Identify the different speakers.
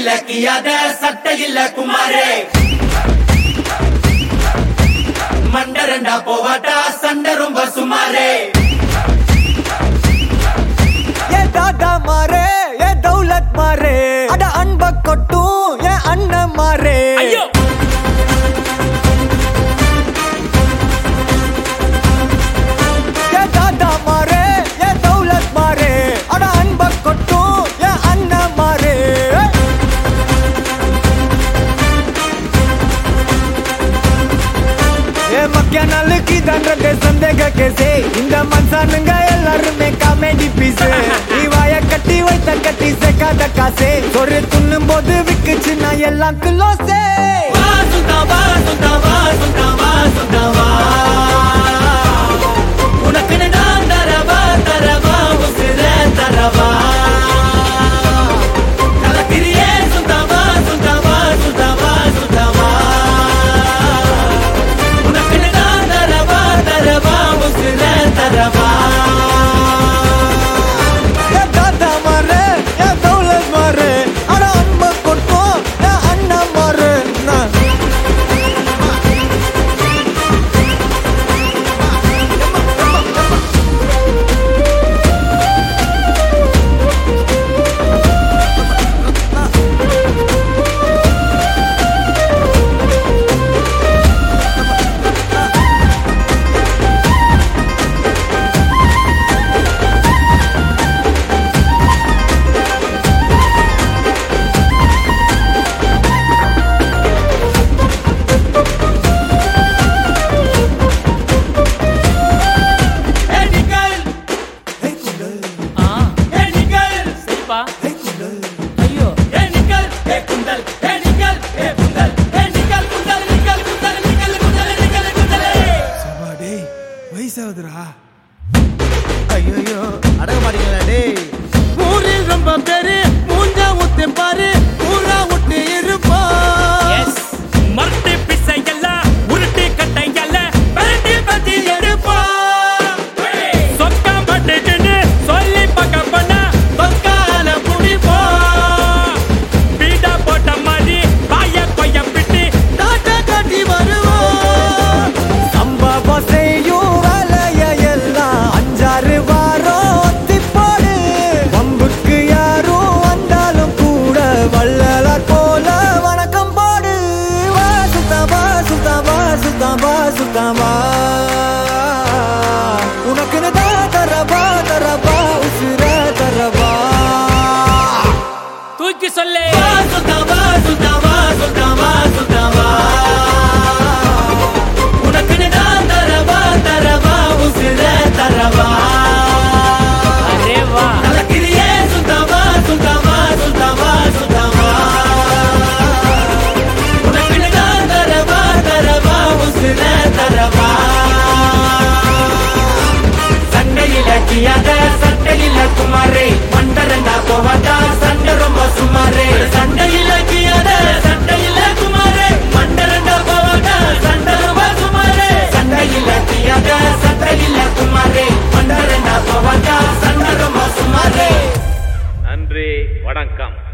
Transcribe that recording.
Speaker 1: சண்டையில கியாத சட்டையில குமாரே மண்டரண்டா போவாட்டா சண்டை ரொம்ப சுமாரே
Speaker 2: ஏ தாதா மாறே ஏ தௌலத் மாறே அட அன்ப கொட்டும் ஏ அண்ணன் மாறே
Speaker 3: ஐயோ
Speaker 2: ஏ தாதா மாறே ஏ தௌலத் மாறே அட அன்ப கொட்டும் ஏ அண்ணன் மாறே ஏ மக்கிய நாளுக்கு தண்டத்தை சந்தேக கேசே இந்த மனுஷனுங்க எல்லாருமே காமெடி பீஸ் நீ வாய கட்டி வைத்த கட்டி சேர்க்காத காசே ஒரு துண்ணும் போது விக்குச்சு நான் எல்லாம் குலோசே
Speaker 1: வா சுத்தா வா சுத்தா வா சுத்தா வா சுத்தா வா உனக்குன்னு நான் தரவா தரவா உசுர தரவா கலக்கிறியே சுத்தவா சுத்தவா சுத்தவா சுத்தவா உனக்குன்னு நான் தரவா தரவா உசுர தரவா
Speaker 2: ஏ தாத்தா மாறு ஏ தௌலத் மாறு அட அன்ப கொட்டும் ஏ அண்ணன் மாறு நான்
Speaker 1: ஏ நிக்கல்
Speaker 3: ஆ
Speaker 1: ஏ நிக்கல்
Speaker 3: சரிப்பா ஐயோ
Speaker 1: ஏ நிக்கல் ஏ குண்டல் ஏ நிக்கல் ஏ குண்டல் ஏ நிக்கல் குண்டல் நிக்கல் குண்டல் நிக்கல் குண்டல் நிக்கல் குண்டலே
Speaker 4: டேய் வயசாகுதுடா
Speaker 2: ஐயோ அடங்க மாட்டீங்களா டேய்
Speaker 4: ஊரில் ரொம்ப பேரு மூஞ்சா ஊத்து பாரு ஊரா விட்டு இருப்பா
Speaker 3: எஸ் மரட்டு பிசை எல்லாம் உருட்டு கட்டை எல்லாம் பரட்டி பத்தி எடுப்பா சொக்கா பட்டுக்குன்னு சொல்லி பக்க பண்ணா
Speaker 1: பக்கால புடிப்போ
Speaker 3: பீடா போட்ட மாதிரி பாய கொய்ய பிட்டு
Speaker 4: டாட்டா காட்டி வருவோம்
Speaker 2: சம்பவம் செய்யும் வேலைய எல்லாம் அஞ்சாறு வாரம் ஒத்தி போடு வம்புக்கு யாரும் வந்தாலும் கூட வள்ளலார் போல வணக்கம் போடு வா சுத்தமா சுத்தமா சுத்தமா சுத்தமா உனக்குன்னு தான் தரவா தரவா உசுர தரவா
Speaker 3: தூக்கி சொல்லு
Speaker 1: வா சுத்தவா சுத்தவா சுத்தவா சுத்தவா உனக்குன்னு நான் தரவா தரவா உசுர தரவா
Speaker 3: அரே வா
Speaker 1: கலக்கிறியே சுத்தவா சுத்தவா சுத்தவா சுத்தவா உனக்குன்னு நான் தரவா தரவா உசுர தரவா சண்டையில கியாத சட்டையில குமாரே மண்டரண்டா போவாட்டா சண்டை ரொம்ப சுமாரே சண்டையில கியாத சட்டையில குமாரே மண்டரண்டா போவாட்டா சண்டை ரொம்ப சுமாரே சண்டையில கியாத சட்டையில குமாரே மண்டரண்டா போவாட்டா சண்டை ரொம்ப சுமாரே
Speaker 5: நன்றி வணக்கம்